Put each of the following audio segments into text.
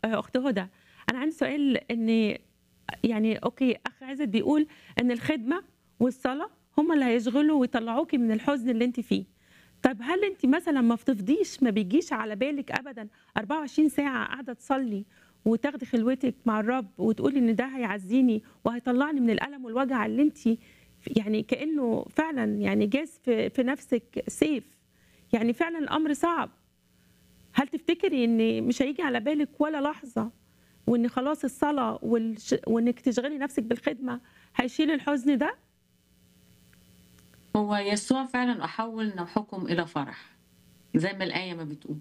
آه، اخت هدى انا عندي سؤال ان يعني اوكي اخ عزت بيقول ان الخدمه والصلاه هم اللي هيشغلوا ويطلعوكي من الحزن اللي انت فيه طب هل انت مثلا ما بتفضيش ما بيجيش على بالك ابدا 24 ساعه قاعده تصلي وتاخدي خلوتك مع الرب وتقولي ان ده هيعزيني وهيطلعني من الالم والوجع اللي انت يعني كانه فعلا يعني جاز في, في نفسك سيف يعني فعلا الامر صعب هل تفتكري ان مش هيجي على بالك ولا لحظه وان خلاص الصلاه والش... وانك تشغلي نفسك بالخدمه هيشيل الحزن ده هو يسوع فعلا أحول نوحكم إلى فرح زي ما الآية ما بتقول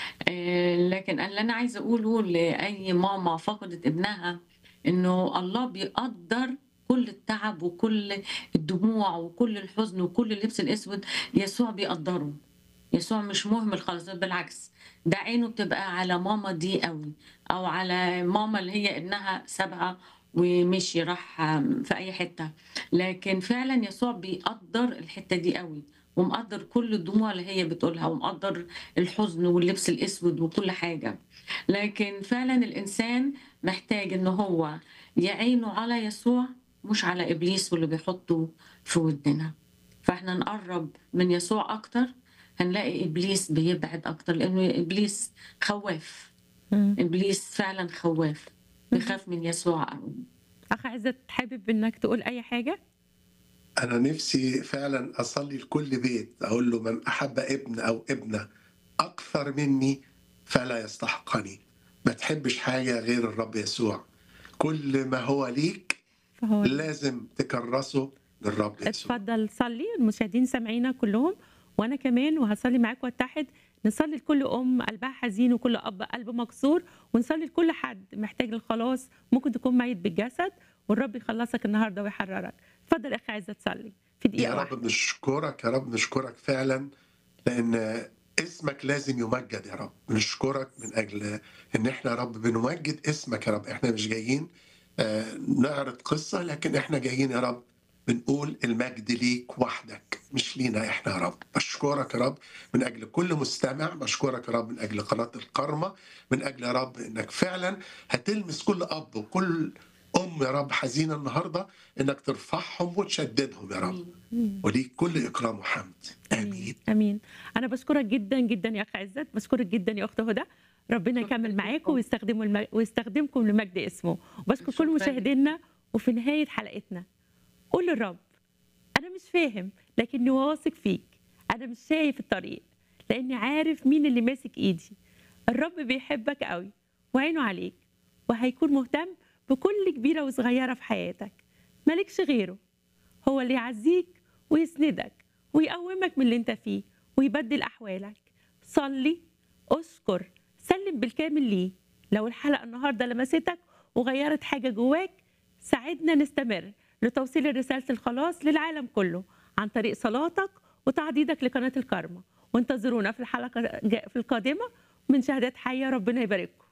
آه، لكن اللي أنا عايزة أقوله لأي ماما فقدت ابنها إنه الله بيقدر كل التعب وكل الدموع وكل الحزن وكل اللبس الأسود يسوع بيقدره يسوع مش مهمل خالص بالعكس ده عينه بتبقى على ماما دي قوي او على ماما اللي هي ابنها سابها ومشي راح في اي حته لكن فعلا يسوع بيقدر الحته دي قوي ومقدر كل الدموع اللي هي بتقولها ومقدر الحزن واللبس الاسود وكل حاجه لكن فعلا الانسان محتاج ان هو يعينه على يسوع مش على ابليس واللي بيحطه في ودنا فاحنا نقرب من يسوع اكتر هنلاقي ابليس بيبعد اكتر لانه ابليس خواف مم. ابليس فعلا خواف بيخاف من يسوع قوي اخ عزت حابب انك تقول اي حاجه أنا نفسي فعلا أصلي لكل بيت أقول له من أحب ابن أو ابنة أكثر مني فلا يستحقني ما تحبش حاجة غير الرب يسوع كل ما هو ليك فهو لازم تكرسه للرب يسوع اتفضل صلي المشاهدين سامعينا كلهم وانا كمان وهصلي معاك واتحد نصلي لكل ام قلبها حزين وكل اب قلبه مكسور ونصلي لكل حد محتاج الخلاص ممكن تكون ميت بالجسد والرب يخلصك النهارده ويحررك اتفضل يا اخي عايزه تصلي في دقيقه يا واحده رب نشكرك يا رب نشكرك فعلا لأن اسمك لازم يمجد يا رب نشكرك من أجل إن إحنا يا رب بنمجد اسمك يا رب إحنا مش جايين آه، نعرض قصة لكن إحنا جايين يا رب بنقول المجد ليك وحدك مش لينا إحنا يا رب بشكرك يا رب من أجل كل مستمع بشكرك يا رب من أجل قناة الكرمة من أجل يا رب إنك فعلا هتلمس كل أب وكل أم يا رب حزينة النهاردة إنك ترفعهم وتشددهم يا رب وليك كل إكرام وحمد آمين امين انا بشكرك جدا جدا يا اخ عزت بشكرك جدا يا اخت هدى ربنا يكمل معاكم ويستخدموا الم... ويستخدمكم لمجد اسمه وبشكر كل شكراً. مشاهدينا وفي نهايه حلقتنا قول للرب انا مش فاهم لكني واثق فيك انا مش شايف الطريق لاني عارف مين اللي ماسك ايدي الرب بيحبك قوي وعينه عليك وهيكون مهتم بكل كبيره وصغيره في حياتك مالكش غيره هو اللي يعزيك ويسندك ويقومك من اللي انت فيه ويبدل احوالك صلي اذكر سلم بالكامل ليه لو الحلقه النهارده لمستك وغيرت حاجه جواك ساعدنا نستمر لتوصيل رساله الخلاص للعالم كله عن طريق صلاتك وتعضيدك لقناه الكرمه وانتظرونا في الحلقه الجا- في القادمه من شهادات حيه ربنا يبارككم